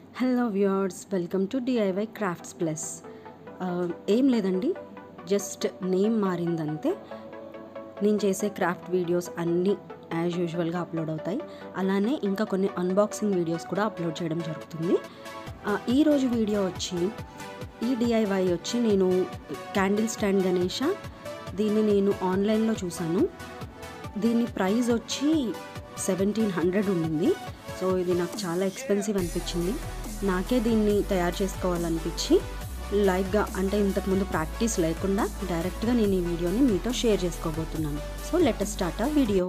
hello viewers welcome to DIY crafts plus ఏం లేదండి just name మారిందంతే నేను చేసే క్రాఫ్ట్ వీడియోస్ అన్నీ యాజ్ యూజువల్గా అప్లోడ్ అవుతాయి అలానే ఇంకా కొన్ని అన్బాక్సింగ్ వీడియోస్ కూడా అప్లోడ్ చేయడం జరుగుతుంది ఆ, ఈరోజు వీడియో వచ్చి ఈ డిఐవై వచ్చి నేను క్యాండిల్ స్టాండ్ గణేష దీన్ని నేను ఆన్లైన్లో చూశాను దీని ప్రైస్ వచ్చి సెవెంటీన్ హండ్రెడ్ ఉండింది సో ఇది నాకు చాలా ఎక్స్పెన్సివ్ అనిపించింది నాకే దీన్ని తయారు చేసుకోవాలనిపించి లైవ్గా అంటే ఇంతకుముందు ప్రాక్టీస్ లేకుండా డైరెక్ట్గా నేను ఈ వీడియోని మీతో షేర్ చేసుకోబోతున్నాను సో లెట్ స్టార్ట్ ఆ వీడియో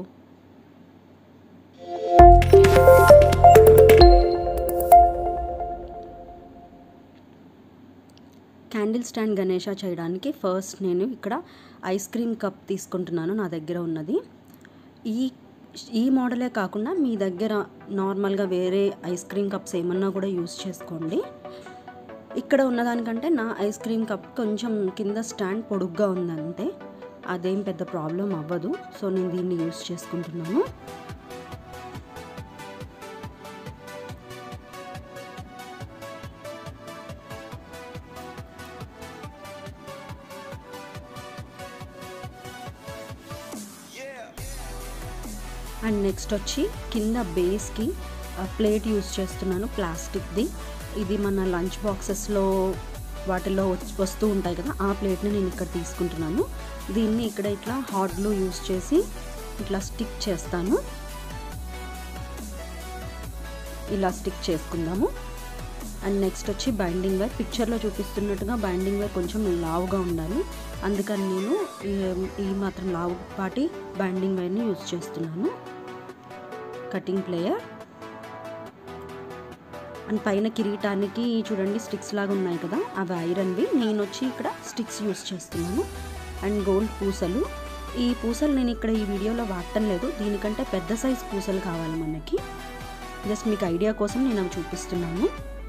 క్యాండిల్ స్టాండ్ గణేష చేయడానికి ఫస్ట్ నేను ఇక్కడ ఐస్ క్రీమ్ కప్ తీసుకుంటున్నాను నా దగ్గర ఉన్నది ఈ ఈ మోడలే కాకుండా మీ దగ్గర నార్మల్గా వేరే ఐస్ క్రీమ్ కప్స్ ఏమన్నా కూడా యూస్ చేసుకోండి ఇక్కడ ఉన్నదానికంటే నా ఐస్ క్రీమ్ కప్ కొంచెం కింద స్టాండ్ పొడుగ్గా ఉందంటే అదేం పెద్ద ప్రాబ్లం అవ్వదు సో నేను దీన్ని యూస్ చేసుకుంటున్నాను అండ్ నెక్స్ట్ వచ్చి కింద బేస్కి ప్లేట్ యూస్ చేస్తున్నాను ప్లాస్టిక్ది ఇది మన లంచ్ బాక్సెస్లో వాటిలో వచ్- వస్తూ ఉంటాయి కదా ఆ ప్లేట్ని నేను ఇక్కడ తీసుకుంటున్నాను దీన్ని ఇక్కడ ఇట్లా హాట్ గ్లూ యూస్ చేసి ఇట్లా స్టిక్ చేస్తాను ఇలా స్టిక్ చేసుకుందాము అండ్ నెక్స్ట్ వచ్చి బైండింగ్ వైర్ పిక్చర్లో చూపిస్తున్నట్టుగా బైండింగ్ వైర్ కొంచెం లావుగా ఉండాలి అందుకని నేను ఈ- ఈ మాత్రం లావు పాటి బైండింగ్ వైర్ని యూజ్ చేస్తున్నాను కటింగ్ ప్లేయర్ అండ్ పైన కిరీటానికి చూడండి స్టిక్స్ లాగా ఉన్నాయి కదా అవి ఐరన్వి నేను వచ్చి ఇక్కడ స్టిక్స్ యూస్ చేస్తున్నాను అండ్ గోల్డ్ పూసలు ఈ పూసలు నేను ఇక్కడ ఈ వీడియోలో వాడటం లేదు దీనికంటే పెద్ద సైజ్ పూసలు కావాలి మనకి జస్ట్ మీకు ఐడియా కోసం నేను అవి చూపిస్తున్నాను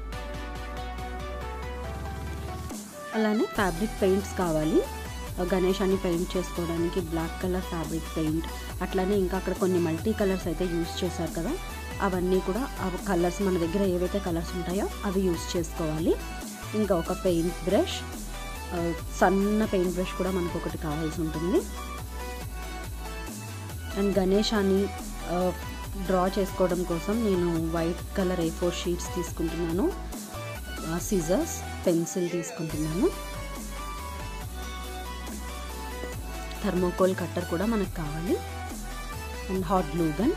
అలానే ఫ్యాబ్రిక్ పెయింట్స్ కావాలి గణేశాన్ని పెయింట్ చేసుకోవడానికి బ్లాక్ కలర్ ఫ్యాబ్రిక్ పెయింట్ అట్లానే ఇంకా అక్కడ కొన్ని మల్టీ కలర్స్ అయితే యూస్ చేశారు కదా అవన్నీ కూడా ఆ కలర్స్ మన దగ్గర ఏవైతే కలర్స్ ఉంటాయో అవి యూస్ చేసుకోవాలి ఇంకా ఒక పెయింట్ బ్రష్ ఆ, సన్న పెయింట్ బ్రష్ కూడా మనకు ఒకటి కావాల్సి ఉంటుంది అండ్ గణేశాన్ని డ్రా చేసుకోవడం కోసం నేను white colour A four sheets తీసుకుంటున్నాను సిజర్స్ పెన్సిల్ తీసుకుంటున్నాను థర్మోకోల్ కట్టర్ కూడా మనకు కావాలి and hot glue gun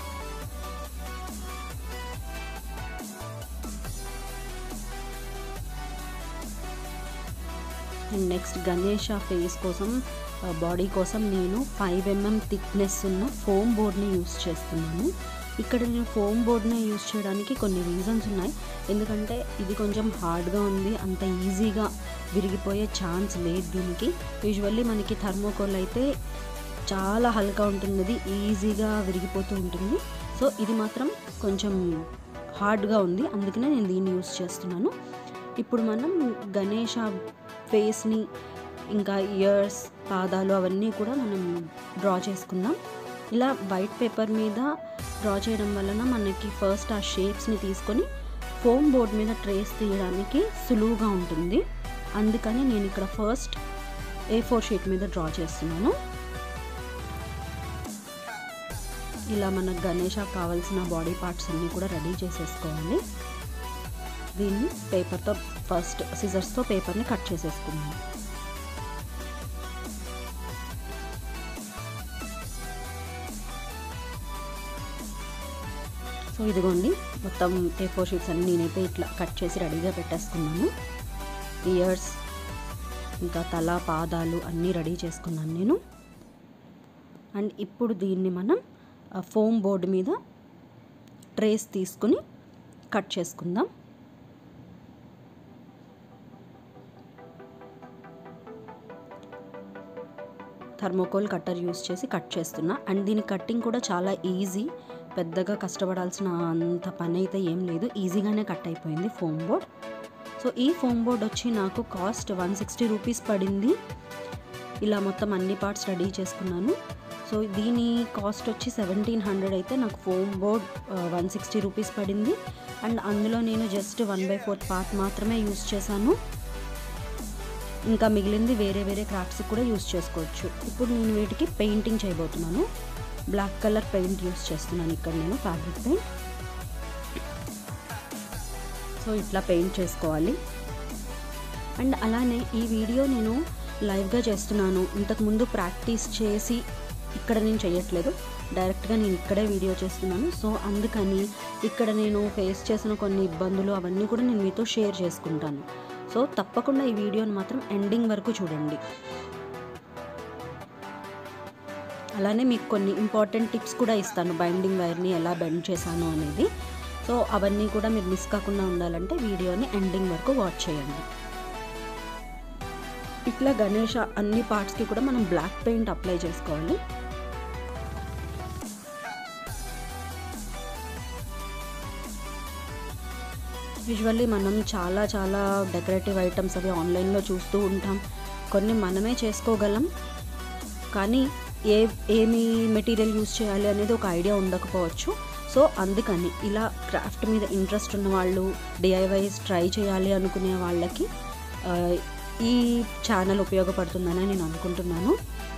and next Ganesha face కోసం బాడీ కోసం నేను ఫైవ్ ఎంఎం థిక్నెస్ ఉన్న ఫోమ్ బోర్డ్ని యూస్ చేస్తున్నాను ఇక్కడ నేను ఫోమ్ బోర్డ్ని యూస్ చేయడానికి కొన్ని రీజన్స్ ఉన్నాయి ఎందుకంటే ఇది కొంచెం హార్డ్గా ఉంది అంత ఈజీగా విరిగిపోయే ఛాన్స్ లేదు దీనికి యూజువల్లీ మనకి థర్మోకోల్ అయితే చాలా హల్కా ఉంటుంది అది ఈజీగా విరిగిపోతూ ఉంటుంది సో ఇది మాత్రం కొంచెం హార్డ్గా ఉంది అందుకనే నేను దీన్ని యూస్ చేస్తున్నాను ఇప్పుడు మనం గణేష ఫేస్ని ఇంకా ఇయర్స్ పాదాలు అవన్నీ కూడా మనం డ్రా చేసుకుందాం ఇలా వైట్ పేపర్ మీద డ్రా చేయడం వలన మనకి ఫస్ట్ ఆ షేప్స్ని తీసుకొని ఫోమ్ బోర్డ్ మీద ట్రేస్ తీయడానికి సులువుగా ఉంటుంది అందుకని నేను ఇక్కడ ఫస్ట్ ఏ ఫోర్ షీట్ మీద డ్రా చేస్తున్నాను ఇలా మనకు గణేష కావాల్సిన బాడీ పార్ట్స్ అన్నీ కూడా రెడీ చేసేసుకోవాలి దీన్ని పేపర్తో ఫస్ట్ సిజర్స్తో పేపర్ని కట్ చేసేసుకున్నాను సో ఇదిగోండి మొత్తం ఏ ఫోర్ షీట్స్ అన్ని నేనైతే ఇట్లా కట్ చేసి రెడీగా పెట్టేసుకున్నాను ఇయర్స్ ఇంకా తల పాదాలు అన్నీ రెడీ చేసుకున్నాను నేను అండ్ ఇప్పుడు దీన్ని మనం ఫోమ్ బోర్డు మీద ట్రేస్ తీసుకుని కట్ చేసుకుందాం థర్మోకోల్ కట్టర్ యూస్ చేసి కట్ చేస్తున్నా అండ్ దీని కట్టింగ్ కూడా చాలా ఈజీ పెద్దగా కష్టపడాల్సిన అంత పని అయితే ఏం లేదు ఈజీగానే కట్ అయిపోయింది ఫోమ్ బోర్డ్ సో ఈ ఫోమ్ బోర్డ్ వచ్చి నాకు కాస్ట్ వన్ సిక్స్టీ రూపీస్ పడింది ఇలా మొత్తం అన్ని పార్ట్స్ రెడీ చేసుకున్నాను సో దీని కాస్ట్ వచ్చి సెవెంటీన్ హండ్రెడ్ అయితే నాకు foam board one sixty rupees పడింది అండ్ అందులో నేను just one by fourth part మాత్రమే యూస్ చేశాను ఇంకా మిగిలింది వేరే వేరే క్రాఫ్ట్స్ కూడా యూస్ చేసుకోవచ్చు ఇప్పుడు నేను వీటికి పెయింటింగ్ చేయబోతున్నాను బ్లాక్ కలర్ పెయింట్ యూస్ చేస్తున్నాను ఇక్కడ నేను ఫ్యాబ్రిక్ పెయింట్ సో ఇట్లా పెయింట్ చేసుకోవాలి అండ్ అలానే ఈ వీడియో నేను లైవ్గా చేస్తున్నాను ఇంతకుముందు ప్రాక్టీస్ చేసి ఇక్కడ నేను చేయట్లేదు డైరెక్ట్గా నేను ఇక్కడే వీడియో చేస్తున్నాను సో అందుకని ఇక్కడ నేను ఫేస్ చేసిన కొన్ని ఇబ్బందులు అవన్నీ కూడా నేను మీతో షేర్ చేసుకుంటాను సో తప్పకుండా ఈ వీడియోని మాత్రం ఎండింగ్ వరకు చూడండి అలానే మీకు కొన్ని ఇంపార్టెంట్ టిప్స్ కూడా ఇస్తాను బైండింగ్ వైర్ని ఎలా బెండ్ చేశాను అనేది సో అవన్నీ కూడా మీరు మిస్ కాకుండా ఉండాలంటే వీడియోని ఎండింగ్ వరకు వాచ్ చేయండి ఇట్లా గణేష అన్ని పార్ట్స్కి కూడా మనం బ్లాక్ పెయింట్ అప్లై చేసుకోవాలి యూజువల్లీ మనం చాలా చాలా డెకరేటివ్ ఐటమ్స్ అవి ఆన్లైన్లో చూస్తూ ఉంటాం కొన్ని మనమే చేసుకోగలం కానీ ఏ ఏమి మెటీరియల్ యూస్ చేయాలి అనేది ఒక ఐడియా ఉండకపోవచ్చు సో అందుకని ఇలా క్రాఫ్ట్ మీద ఇంట్రెస్ట్ ఉన్న వాళ్ళు డిఐవైస్ ట్రై చేయాలి అనుకునే వాళ్ళకి ఆ, ఈ ఛానల్ ఉపయోగపడుతుందని నేను అనుకుంటున్నాను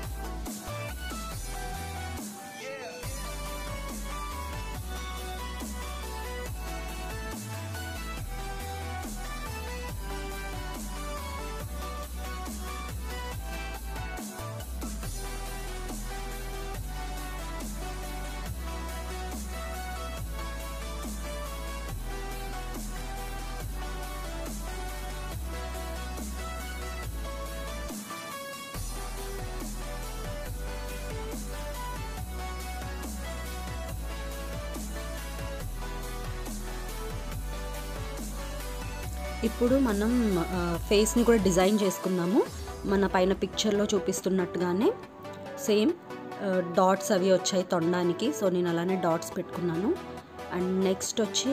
ఇప్పుడు మనం ఆ, ఫేస్ని కూడా డిజైన్ చేసుకుందాము మన పైన పిక్చర్లో చూపిస్తున్నట్టుగానే సేమ్ ఆ, డాట్స్ అవి వచ్చాయి తొండానికి సో నేను అలానే డాట్స్ పెట్టుకున్నాను అండ్ నెక్స్ట్ వచ్చి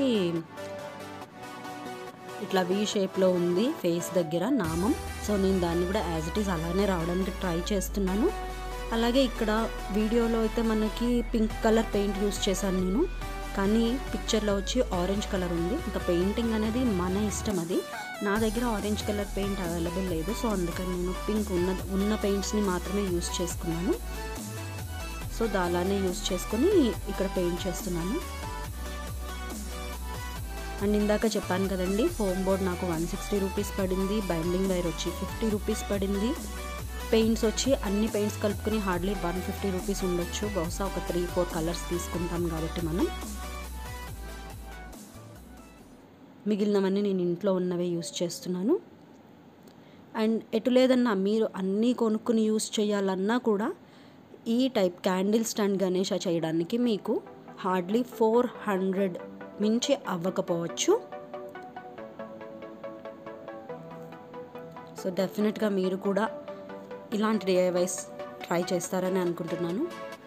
ఇట్లా వి షేప్లో ఉంది ఫేస్ దగ్గర నామం సో నేను దాన్ని కూడా యాజ్ ఇట్ ఈస్ అలానే రావడానికి ట్రై చేస్తున్నాను అలాగే ఇక్కడ వీడియోలో అయితే మనకి పింక్ కలర్ పెయింట్ యూస్ చేశాను నేను కానీ పిక్చర్లో వచ్చి ఆరెంజ్ కలర్ ఉంది ఇంకా పెయింటింగ్ అనేది మన ఇష్టం అది నా దగ్గర ఆరెంజ్ కలర్ పెయింట్ అవైలబుల్ లేదు సో అందుకని నేను పింక్ ఉన్న ఉన్న పెయింట్స్ని మాత్రమే యూస్ చేసుకున్నాను సో దా అలానే యూస్ చేసుకొని ఇక్కడ పెయింట్ చేస్తున్నాను అండ్ ఇందాక చెప్పాను కదండి ఫోమ్ బోర్డ్ నాకు వన్ సిక్స్టీ రూపీస్ పడింది బైండింగ్ వైర్ వచ్చి ఫిఫ్టీ రూపీస్ పడింది పెయింట్స్ వచ్చి అన్ని పెయింట్స్ కలుపుకొని హార్డ్లీ వన్ ఫిఫ్టీ రూపీస్ ఉండొచ్చు బహుశా ఒక త్రీ ఫోర్ కలర్స్ తీసుకుంటాం కాబట్టి మనం మిగిలినవన్నీ నేను ఇంట్లో ఉన్నవే యూస్ చేస్తున్నాను అండ్ ఎటు లేదన్నా మీరు అన్నీ కొనుక్కుని యూస్ చేయాలన్నా కూడా ఈ టైప్ క్యాండిల్ స్టాండ్ గణేష చేయడానికి మీకు హార్డ్లీ ఫోర్ హండ్రెడ్ మించి అవ్వకపోవచ్చు సో డెఫినెట్గా మీరు కూడా ఇలాంటి డిఐవైస్ ట్రై చేస్తారని అనుకుంటున్నాను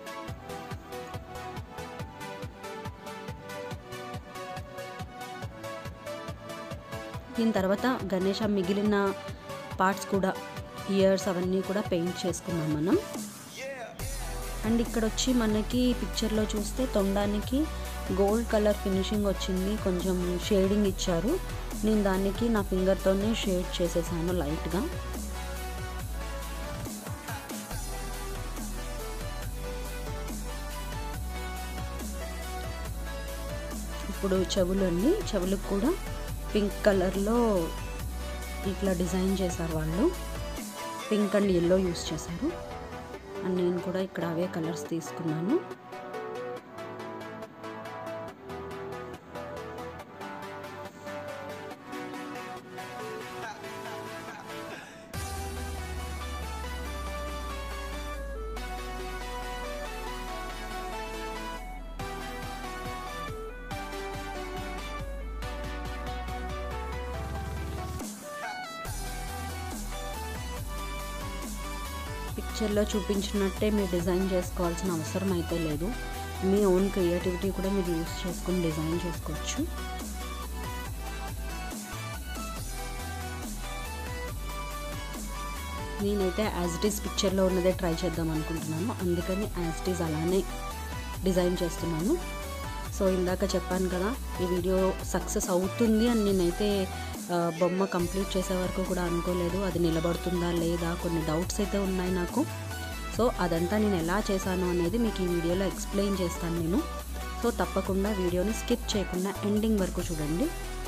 దీని తర్వాత గణేష మిగిలిన పార్ట్స్ కూడా ఇయర్స్ అవన్నీ కూడా పెయింట్ చేసుకున్నాం మనం అండ్ ఇక్కడ వచ్చి మనకి పిక్చర్లో చూస్తే తొండానికి గోల్డ్ కలర్ ఫినిషింగ్ వచ్చింది కొంచెం షేడింగ్ ఇచ్చారు నేను దానికి నా ఫింగర్తోనే షేడ్ చేసేసాను లైట్గా ఇప్పుడు చెవులు అండి చెవులకు కూడా పింక్ కలర్లో ఇట్లా డిజైన్ చేశారు వాళ్ళు పింక్ అండ్ ఎల్లో యూస్ చేశారు అండ్ నేను కూడా ఇక్కడ అవే కలర్స్ తీసుకున్నాను పిక్చర్లో చూపించినట్టే మీరు డిజైన్ చేసుకోవాల్సిన అవసరం అయితే లేదు మీ ఓన్ క్రియేటివిటీ కూడా మీరు యూస్ చేసుకుని డిజైన్ చేసుకోవచ్చు నేనైతే యాజ్ ఇట్ ఈస్ పిక్చర్లో ఉన్నదే ట్రై చేద్దాం అనుకుంటున్నాను అందుకని యాజ్ ఇట్ ఈస్ అలానే డిజైన్ చేస్తున్నాను సో ఇందాక చెప్పాను కదా ఈ వీడియో సక్సెస్ అవుతుంది అని నేనైతే ఆ, బొమ్మ కంప్లీట్ చేసే వరకు కూడా అనుకోలేదు అది నిలబడుతుందా లేదా కొన్ని డౌట్స్ అయితే ఉన్నాయి నాకు సో అదంతా నేను ఎలా చేశాను అనేది మీకు ఈ వీడియోలో ఎక్స్ప్లెయిన్ చేస్తాను నేను సో తప్పకుండా వీడియోని స్కిప్ చేయకుండా ఎండింగ్ వరకు చూడండి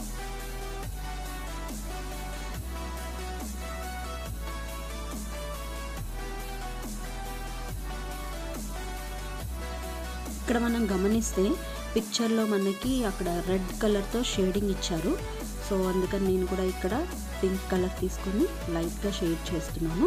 ఇక్కడ మనం గమనిస్తే పిక్చర్లో మనకి అక్కడ రెడ్ కలర్తో షేడింగ్ ఇచ్చారు సో అందుకని నేను కూడా ఇక్కడ పింక్ కలర్ తీసుకొని లైట్గా షేడ్ చేస్తున్నాను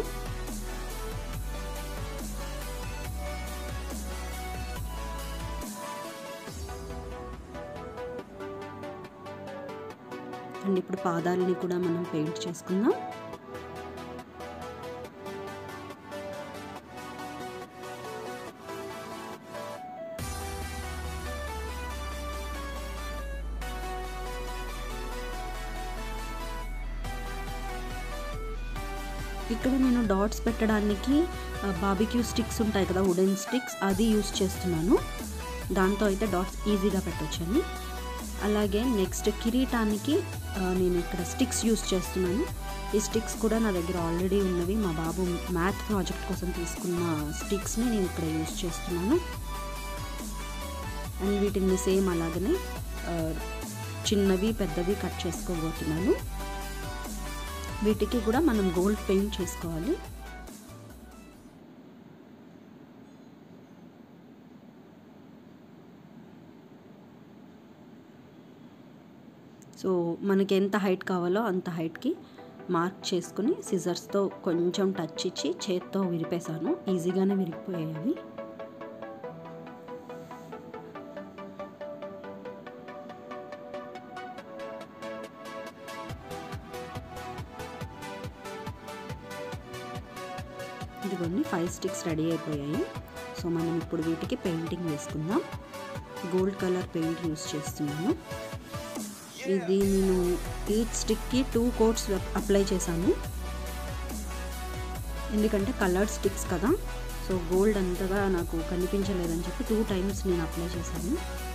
అండ్ ఇప్పుడు పాదాలని కూడా మనం పెయింట్ చేసుకుందాం ఇక్కడ నేను డాట్స్ పెట్టడానికి బాబిక్యూ స్టిక్స్ ఉంటాయి కదా వుడెన్ స్టిక్స్ అది యూస్ చేస్తున్నాను దాంతో అయితే డాట్స్ ఈజీగా పెట్టొచ్చని అలాగే నెక్స్ట్ కిరీటానికి ఆ, నేను ఇక్కడ స్టిక్స్ యూస్ చేస్తున్నాను ఈ స్టిక్స్ కూడా నా దగ్గర ఆల్రెడీ ఉన్నవి మా బాబు మ్యాథ్ ప్రాజెక్ట్ కోసం తీసుకున్న స్టిక్స్ని నేను ఇక్కడ యూస్ చేస్తున్నాను అండ్ వీటిని సేమ్ అలాగనే ఆ, చిన్నవి పెద్దవి కట్ చేసుకోబోతున్నాను వీటికి కూడా మనం గోల్డ్ పెయింట్ చేసుకోవాలి సో మనకి ఎంత హైట్ కావాలో అంత హైట్కి మార్క్ చేసుకుని సిజర్స్తో కొంచెం టచ్ ఇచ్చి చేత్తో విరిపేశాను ఈజీగానే విరిగిపోయాయి అవి ఇదిగోండి ఫైవ్ స్టిక్స్ రెడీ అయిపోయాయి సో మనం ఇప్పుడు వీటికి పెయింటింగ్ వేసుకుందాం గోల్డ్ కలర్ పెయింట్ యూస్ చేస్తున్నాను ఇది నేను ఈచ్ స్టిక్కి టూ కోట్స్ అప్లై చేశాను ఎందుకంటే కలర్డ్ స్టిక్స్ కదా సో గోల్డ్ అంతగా నాకు కనిపించలేదని చెప్పి టూ టైమ్స్ నేను అప్లై చేశాను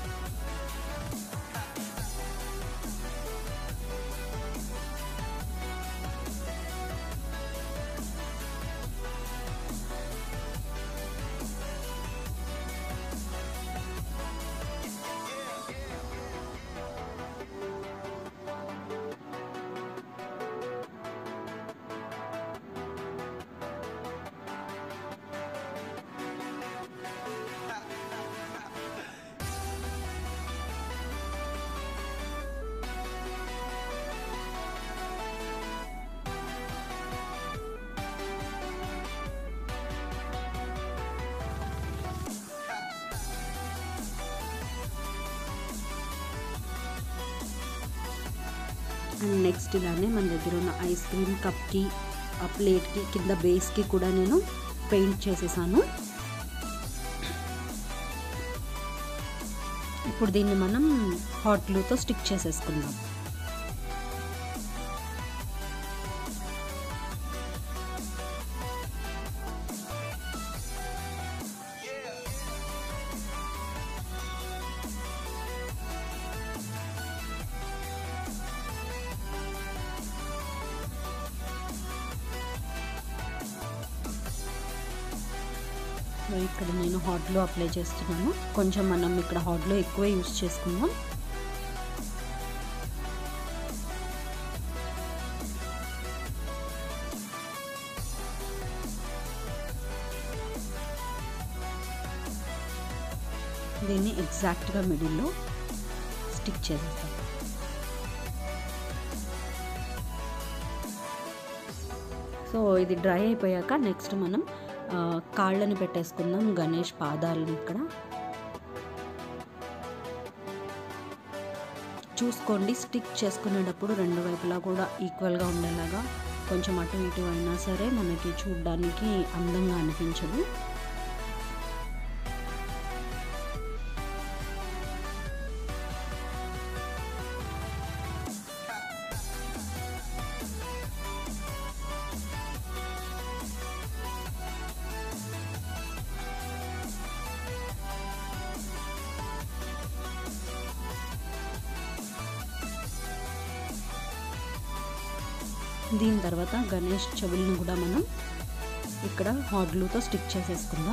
అండ్ నెక్స్ట్ ఇలానే మన దగ్గర ఉన్న ఐస్ క్రీమ్ కప్కి ఆ ప్లేట్కి కింద బేస్కి కూడా నేను పెయింట్ చేసేసాను ఇప్పుడు దీన్ని మనం హాట్ గ్లూతో స్టిక్ చేసేసుకుందాం సో ఇక్కడ నేను హాట్లో అప్లై చేస్తున్నాను కొంచెం మనం ఇక్కడ హాట్లో ఎక్కువ యూస్ చేసుకుందాం దీన్ని ఎగ్జాక్ట్గా మిడిల్లో స్టిక్ చేసేస్తాం సో ఇది డ్రై అయిపోయాక నెక్స్ట్ మనం ఆ, కాళ్ళని పెట్టేసుకుందాం గణేష్ పాదాలని ఇక్కడ చూసుకోండి స్టిక్ చేసుకునేటప్పుడు రెండు వైపులా కూడా ఈక్వల్గా ఉండేలాగా కొంచెం అటు ఇటు అయినా సరే మనకి చూడడానికి అందంగా అనిపించదు దీని తర్వాత గణేష్ చెవులను కూడా మనం ఇక్కడ హాట్ గ్లూతో స్టిక్ చేసేసుకుందాం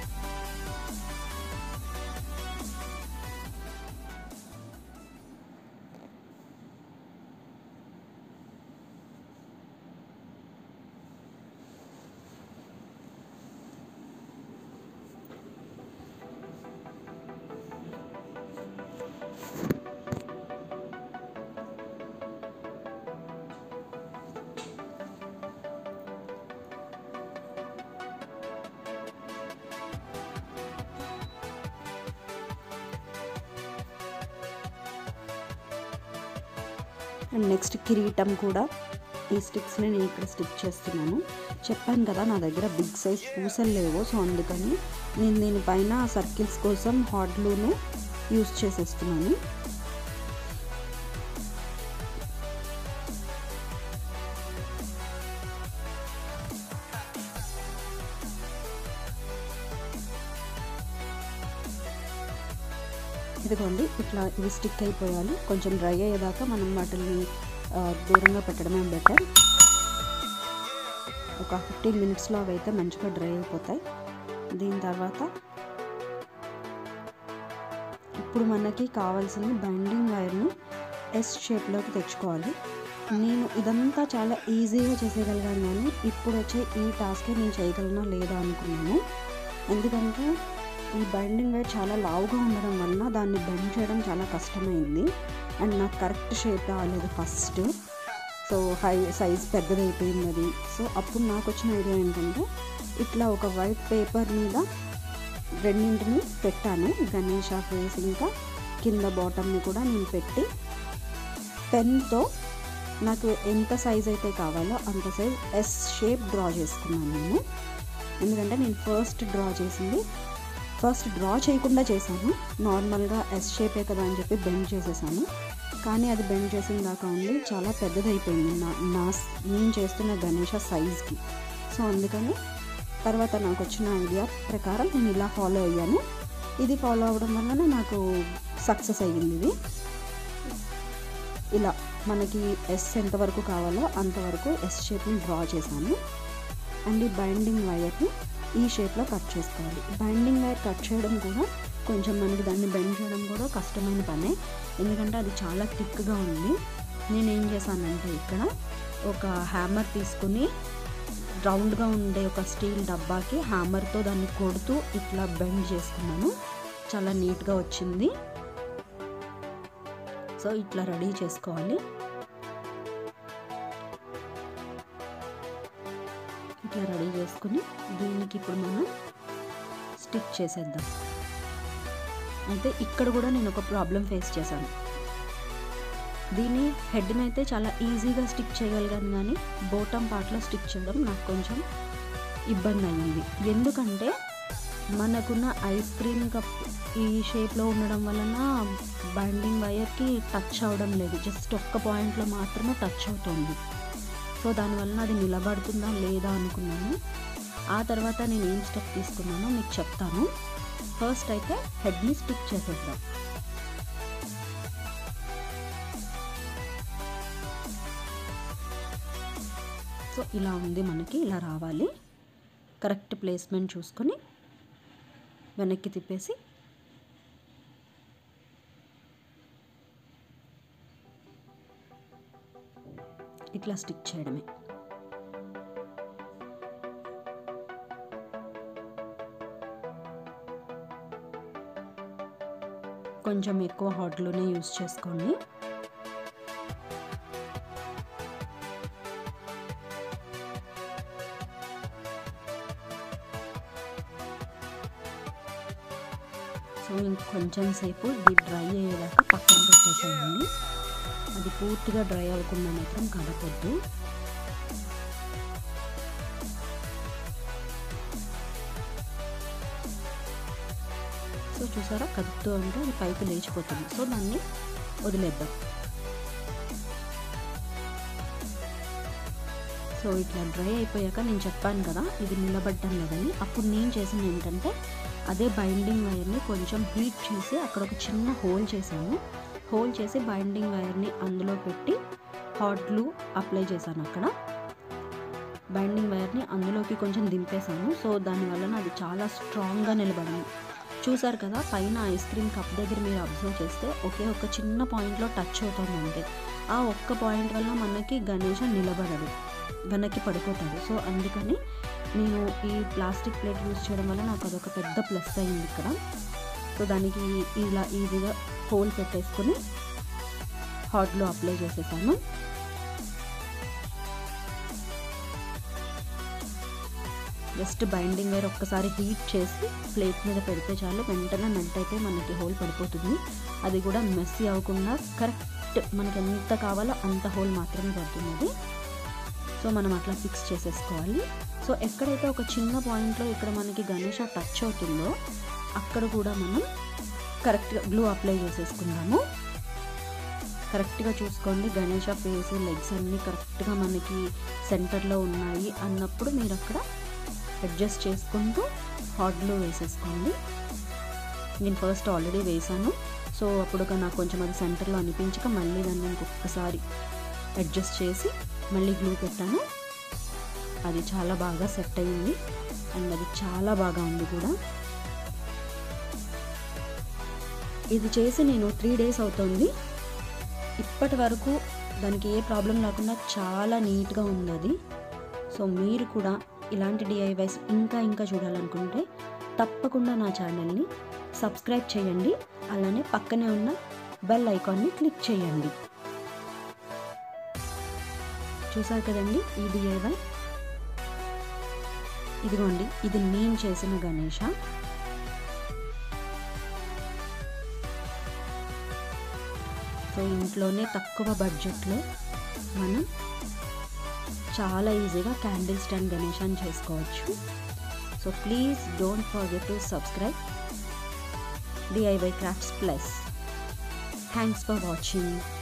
అండ్ నెక్స్ట్ కిరీటం కూడా ఈ స్టిక్స్ని నేను ఇక్కడ స్టిక్ చేస్తున్నాను చెప్పాను కదా నా దగ్గర బిగ్ సైజ్ పూసలు లేవు సో అందుకని నేను దీనిపైన సర్కిల్స్ కోసం హాట్ గ్లూను యూస్ చేసేస్తున్నాను ఇదిగోండి ఇట్లా ఇవి స్టిక్ అయిపోయాలి కొంచెం డ్రై అయ్యేదాకా మనం వాటిని ఆ, దూరంగా పెట్టడమే బెటర్ ఒక ఫిఫ్టీన్ మినిట్స్లో అవి అయితే మంచిగా డ్రై అయిపోతాయి దీని తర్వాత ఇప్పుడు మనకి కావాల్సింది బైండింగ్ వైర్ని ఎస్ షేప్లోకి తెచ్చుకోవాలి నేను ఇదంతా చాలా ఈజీగా చేసేయగలిగాను కానీ ఇప్పుడు వచ్చే ఈ టాస్కే నేను చేయగలనా లేదా అనుకున్నాను ఎందుకంటే ఈ బైండింగ్ వైర్ చాలా లావుగా ఉండడం వలన దాన్ని బెండ్ చేయడం చాలా కష్టమైంది అండ్ నాకు కరెక్ట్ షేప్ రాలేదు ఫస్ట్ సో హై సైజ్ పెద్దదైపోయింది అది సో అప్పుడు నాకు వచ్చిన ఐడియా ఏంటంటే ఇట్లా ఒక వైట్ పేపర్ మీద రెండింటిని పెట్టాను గణేష ఫేస్ ఇంకా కింద బాటమ్ని కూడా నేను పెట్టి పెన్తో నాకు ఎంత సైజ్ అయితే కావాలో అంత సైజ్ ఎస్ షేప్ డ్రా చేసుకున్నాను నేను ఎందుకంటే నేను ఫస్ట్ డ్రా చేసింది ఫస్ట్ డ్రా చేయకుండా చేశాను నార్మల్గా ఎస్ షేపే కదా అని చెప్పి బెండ్ చేసేసాను కానీ అది బెండ్ చేసిన దాకా ఉంది చాలా పెద్దదైపోయింది నా నా నేను చేస్తున్న గణేష సైజ్కి సో అందుకని తర్వాత నాకు వచ్చిన ఐడియా ప్రకారం నేను ఇలా ఫాలో అయ్యాను ఇది ఫాలో అవ్వడం వలన నాకు సక్సెస్ అయ్యింది ఇది ఇలా మనకి ఎస్ ఎంతవరకు కావాలో అంతవరకు ఎస్ షేప్ని డ్రా చేశాను అండ్ ఈ బైండింగ్ వైర్ని ఈ షేప్లో కట్ చేసుకోవాలి బైండింగ్ వైర్ కట్ చేయడం కూడా కొంచెం మనకి దాన్ని బెండ్ చేయడం కూడా కష్టమైన పనే ఎందుకంటే అది చాలా థిక్గా ఉంది నేను ఏం చేశానంటే ఇక్కడ ఒక హ్యామర్ తీసుకుని రౌండ్గా ఉండే ఒక స్టీల్ డబ్బాకి హ్యామర్తో దాన్ని కొడుతూ ఇట్లా బెండ్ చేసుకున్నాను చాలా నీట్గా వచ్చింది సో ఇట్లా రెడీ చేసుకోవాలి ఇట్లా రెడీ చేసుకుని దీనికి ఇప్పుడు మనం స్టిక్ చేసేద్దాం అయితే ఇక్కడ కూడా నేను ఒక ప్రాబ్లం ఫేస్ చేశాను దీని హెడ్ని అయితే చాలా ఈజీగా స్టిక్ చేయగలిగాను కానీ బోటం పార్ట్లో స్టిక్ చేయడం నాకు కొంచెం ఇబ్బంది అయింది ఎందుకంటే మనకున్న ఐస్ క్రీమ్ కప్ ఈ షేప్లో ఉండడం వలన బైండింగ్ వైర్కి టచ్ అవ్వడం లేదు జస్ట్ ఒక్క పాయింట్లో మాత్రమే టచ్ అవుతుంది సో దానివల్ల అది నిలబడుతుందా లేదా అనుకున్నాను ఆ తర్వాత నేను ఏం స్టెప్ తీసుకున్నానో మీకు చెప్తాను ఫస్ట్ అయితే హెడ్ని స్టిక్ చేసేద్దాం సో ఇలా ఉంది మనకి ఇలా రావాలి కరెక్ట్ ప్లేస్మెంట్ చూసుకొని వెనక్కి తిప్పేసి ఇట్లా స్టిక్ చేయడమే కొంచెం ఎక్కువ హాట్లోనే యూస్ చేసుకోండి సో ఇంకొంచెం సేపు ఇది డ్రై అయ్యేదాకా పక్కన పెట్టేసేయండి అది పూర్తిగా డ్రై అవ్వకుండా మాత్రం కదపొద్దు సో చూసారా కదుపుతూ అంటే అది పైకి లేచిపోతుంది సో దాన్ని వదిలేద్దాం సో ఇట్లా డ్రై అయిపోయాక నేను చెప్పాను కదా ఇది నిలబడ్డం లేదని అప్పుడు నేను చేసింది ఏంటంటే అదే బైండింగ్ వైర్ని కొంచెం హీట్ చేసి అక్కడ ఒక చిన్న హోల్ చేశాను హోల్ చేసి బైండింగ్ వైర్ని అందులో పెట్టి హాట్ గ్లూ అప్లై చేశాను అక్కడ బైండింగ్ వైర్ని అందులోకి కొంచెం దింపేశాను సో దానివల్ల అది చాలా స్ట్రాంగ్గా నిలబడింది చూసారు కదా పైన ఐస్ క్రీమ్ కప్ దగ్గర మీరు అబ్జర్వ్ చేస్తే ఒకే ఒక చిన్న పాయింట్లో టచ్ అవుతుంది అంతే ఆ ఒక్క పాయింట్ వల్ల మనకి గణేష నిలబడడు వెనక్కి పడిపోతాడు సో అందుకని నేను ఈ ప్లాస్టిక్ ప్లేట్ యూస్ చేయడం వల్ల నాకు అదొక పెద్ద ప్లస్ అయింది ఇక్కడ సో దానికి ఇలా ఈజీగా హోల్ పెట్టేసుకొని హాట్లో అప్లై చేసేసాను జస్ట్ బైండింగ్ వేర్ ఒక్కసారి హీట్ చేసి ప్లేట్ మీద పెడితే చాలు వెంటనే మెల్ట్ అయితే మనకి హోల్ పడిపోతుంది అది కూడా మెస్సీ అవ్వకుండా కరెక్ట్ మనకి ఎంత కావాలో అంత హోల్ మాత్రమే పడుతుంది అది సో మనం అట్లా ఫిక్స్ చేసేసుకోవాలి సో ఎక్కడైతే ఒక చిన్న పాయింట్లో ఇక్కడ మనకి గణేష టచ్ అవుతుందో అక్కడ కూడా మనం కరెక్ట్గా గ్లూ అప్లై చేసేసుకుందాము కరెక్ట్గా చూసుకోండి గణేష ఫేస్ లెగ్స్ అన్నీ కరెక్ట్గా మనకి సెంటర్లో ఉన్నాయి అన్నప్పుడు మీరు అక్కడ అడ్జస్ట్ చేసుకుంటూ హాట్ గ్లూ వేసేసుకోండి నేను ఫస్ట్ ఆల్రెడీ వేసాను సో అప్పుడు నాకు కొంచెం అది సెంటర్లో అనిపించక మళ్ళీ దాన్ని ఇంకొకసారి అడ్జస్ట్ చేసి మళ్ళీ గ్లూ పెట్టాను అది చాలా బాగా సెట్ అయింది అండ్ అది చాలా బాగా ఉంది కూడా ఇది చేసి నేను త్రీ డేస్ అవుతుంది ఇప్పటి వరకు దానికి ఏ ప్రాబ్లం లేకుండా చాలా నీట్గా ఉంది అది సో మీరు కూడా ఇలాంటి డిఐవైస్ ఇంకా ఇంకా చూడాలనుకుంటే తప్పకుండా నా ఛానల్ని సబ్స్క్రైబ్ చేయండి అలానే పక్కనే ఉన్న బెల్ ఐకాన్ని క్లిక్ చేయండి చూసారు కదండి ఈ డిఐవై ఇదిగోండి ఇది నేను చేసిన గణేష సో ఇంట్లోనే తక్కువ బడ్జెట్లో మనం చాలా ఈజీగా క్యాండిల్ స్టాండ్ గణేశాన్ని చేసుకోవచ్చు so please don't forget to subscribe DIY crafts plus thanks for watching